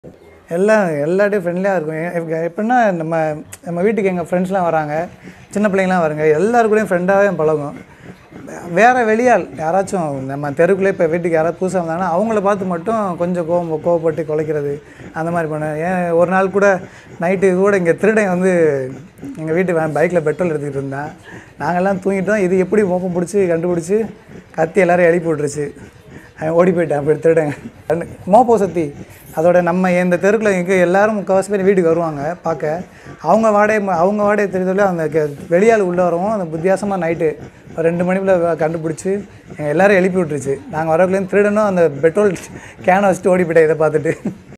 எல்லாம் எல்லாட்டையும் ஃப்ரெண்ட்லியாக இருக்கும் எ- எ- எப்படின்னா நம்ம நம்ம வீட்டுக்கு எங்கள் ஃப்ரெண்ட்ஸ்லாம் வராங்க சின்ன பிள்ளைங்களாம் வருங்க எல்லாரு கூடயும் ஃப்ரெண்டாகவே பழகும் வேறு வெளியாள் யாராச்சும் நம்ம தெருக்குள்ளே இப்போ வீட்டுக்கு யாராவது புதுசாக வந்தாங்கன்னா அவங்கள பார்த்து மட்டும் கொஞ்சம் கோவம் கோவப்பட்டு குலைக்கிறது அந்த மாதிரி பண்ண ஏன் ஒரு நாள் கூட நைட்டு கூட இங்கே திருடன் வந்து எங்கள் வீட்டு பைக்கில் பெட்ரோல் எடுத்துக்கிட்டு இருந்தான் நாங்கள்லாம் தூங்கிட்டோம் இது எப்படி மோப்பம் பிடிச்சி கண்டுபிடிச்சி கத்தி எல்லாரும் எழுப்பி விட்ருச்சு அவன் ஓடி போயிட்டான் அப்படி திருடன் மோப்போ சத்தி அதோட நம்ம இந்த தெருக்குள்ள எங்கே எல்லாரும் முக்கால்வாசி பேர் வீட்டுக்கு வருவாங்க பார்க்க அவங்க வாடகை ம- அவங்க வாடகை தெரிஞ்சதில்ல அந்த கெ- வெளியாள் உள்ளே வரவும் அந்த வித்தியாசமாக நைட்டு ஒரு ரெண்டு மணிக்குள்ள கண்டுபிடிச்சி எங்கள் எல்லாரும் எழுப்பி விட்டுருச்சு நாங்கள் வரக்குள்ளேயும் திருடனும் அந்த பெட்ரோல் கேனை வச்சுட்டு ஓடி போயிட்டேன் இதை பார்த்துட்டு